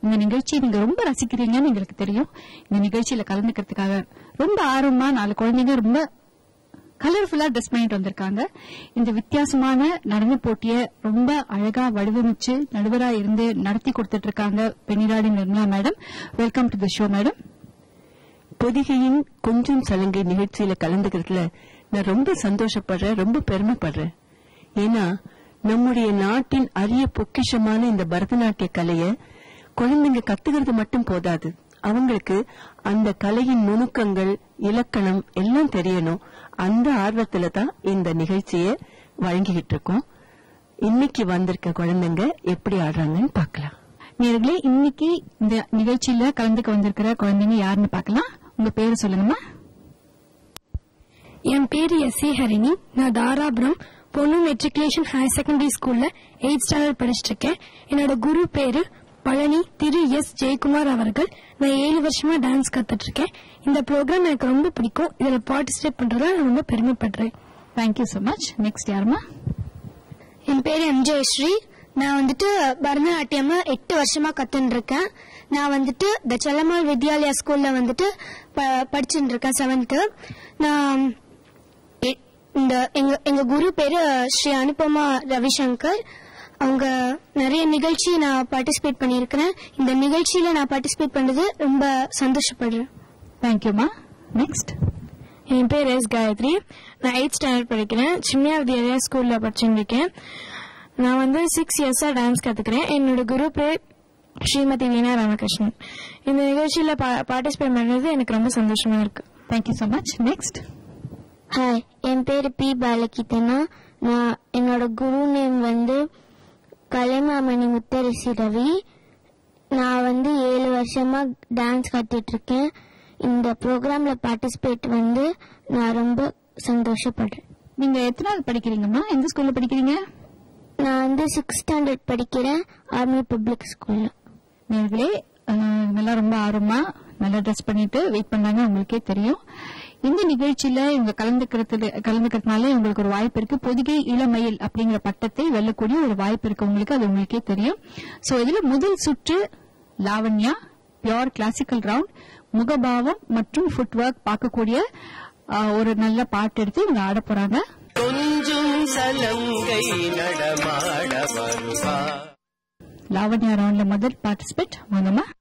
இந்த நிகழ்ச்சி நீங்க ரொம்ப ரசிக்கிறீங்கன்னு எங்களுக்கு தெரியும் இந்த நிகழ்ச்சியில கலந்துக்கிறதுக்காக ரொம்ப ஆர்வமா நாலு குழந்தைங்க ரொம்ப கலர்ஃபுல்லா ட்ரெஸ் பண்ணிட்டு வந்திருக்காங்க இந்த வித்தியாசமான நடன போட்டிய ரொம்ப அழகா வடிவமைச்சு நடுவரா இருந்து நடத்தி கொடுத்துட்டு இருக்காங்க பெண்ணிராடி Nirmala madam welcome to the show madam பொதிகையின் கொஞ்சம் சலங்கை நிகழ்ச்சியில கலந்துக்கிறதுல நான் ரொம்ப சந்தோஷப்படுறேன் ரொம்ப பெருமைப்படுறேன் ஏன்னா நம்முடைய நாட்டின் அரிய பொக்கிஷமான இந்த பரதநாட்டிய கலைய குழந்தைங்க கத்துக்கிறது மட்டும் போதாது அவங்களுக்கு அந்த கலையின் நுணுக்கங்கள் இலக்கணம் எல்லாம் தெரியணும் அந்த ஆர்வத்துல தான் இந்த நிகழ்ச்சியை வழங்கிக்கிட்டு இருக்கோம் இன்னைக்கு வந்திருக்க குழந்தைங்க எப்படி ஆடுறாங்கன்னு பார்க்கலாம் நேர்களே இன்னைக்கு இந்த நிகழ்ச்சியில கலந்துக்க வந்திருக்கிற குழந்தைங்க யாருன்னு பார்க்கலாம் உங்க பேரு சொல்லுங்கம்மா என் பேரு எஸ் ஏ ஹரிணி நான் தாராபுரம் பொண்ணு மெட்ரிகுலேஷன் ஹையர் செகண்டரி ஸ்கூல்ல எயிட் ஸ்டாண்டர்ட் படிச்சிட்டு இருக்கேன் என்னோட குரு பேரு பழனி திரு எஸ் ஜெயக்குமார் அவர்கள் நான் ஏழு வருஷமா டான்ஸ் கத்துட்டு இருக்கேன் இந்த ப்ரோக்ராம் எனக்கு ரொம்ப பிடிக்கும் இதுல பார்ட்டிசிபேட் பண்றதுல நான் ரொம்ப பெருமைப்படுறேன் தேங்க்யூ so மச் நெக்ஸ்ட் யாருமா என் பேரு எம் ஜெயஸ்ரீ நான் வந்துட்டு பரதநாட்டியம் எட்டு வருஷமா கத்துன்னு இருக்கேன் நான் வந்துட்டு த செல்லம்மாள் வித்யாலயா ஸ்கூல்ல வந்துட்டு படிச்சுட்டு இருக்கேன் செவன்த்து நான் எ- இந்த எங்க எங்க குரு பேரு ஸ்ரீ அனுபமா ரவிசங்கர் அவங்க நிறைய நிகழ்ச்சி நான் பார்ட்டிசிபேட் பண்ணியிருக்கிறேன் இந்த நிகழ்ச்சியில நான் பார்ட்டிசிபேட் பண்ணது ரொம்ப சந்தோஷப்படுறேன் தேங்க்யூமா நெக்ஸ்ட் என் பேர் எஸ் காயத்ரி நான் எயிட் ஸ்டாண்டர்ட் படிக்கிறேன் சிம்யா வித்யாலயா ஸ்கூல்ல படிச்சுட்டு இருக்கேன் நான் வந்து சிக்ஸ் இயர்ஸா டான்ஸ் கத்துக்கிறேன் என்னோட குரு பேர் ஸ்ரீமதி வீணா ராமகிருஷ்ணன் இந்த நிகழ்ச்சியில பார்ட்டிசிபேட் பண்ணது எனக்கு ரொம்ப சந்தோஷமா இருக்கு thank you so much next hi என் பேர் பி பாலகிதனா நான் என்னோட குரு நேம் வந்து கலைமாமணி முத்தரசி ரவி நான் வந்து ஏழு வருஷமா டான்ஸ் கத்துட்டு இருக்கேன் இந்த ப்ரோக்ராம்ல பார்ட்டிசிபேட் வந்து நான் ரொம்ப சந்தோஷப்படுறேன் நீங்க எத்தனாவது படிக்கிறீங்கம்மா எந்த ஸ்கூல்ல படிக்கிறீங்க நான் வந்து சிக்ஸ் ஸ்டாண்டர்ட் படிக்கிறேன் ஆர்மி பப்ளிக் ஸ்கூல்ல நேர்களே அஹ், நல்லா ரொம்ப ஆர்வமா நல்லா ட்ரெஸ் பண்ணிட்டு வெயிட் பண்ணாங்க உங்களுக்கே தெரியும் இந்த நிகழ்ச்சியில இவங்க கலந்துக்கிறது கலந்துக்கிறதுனால உங்களுக்கு ஒரு வாய்ப்பு இருக்கு பொதிகை இளமயில் அப்படிங்கிற பட்டத்தை வெல்லக்கூடிய ஒரு வாய்ப்பு இருக்கு உங்களுக்கு அது உங்களுக்கே தெரியும் சோ இதுல முதல் சுற்று லாவண்யா பியோர் கிளாசிக்கல் ரவுண்ட் முகபாவம் மற்றும் ஃபுட்வொர்க் பார்க்கக்கூடிய அஹ், ஒரு நல்ல பாட்டு எடுத்து இவங்க ஆட போறாங்க கொஞ்சம் சலங்கை நடமாட வருவா லாவண்யா ரவுண்ட்ல முதல் பார்ட்டிசிபேட் வாங்கம்மா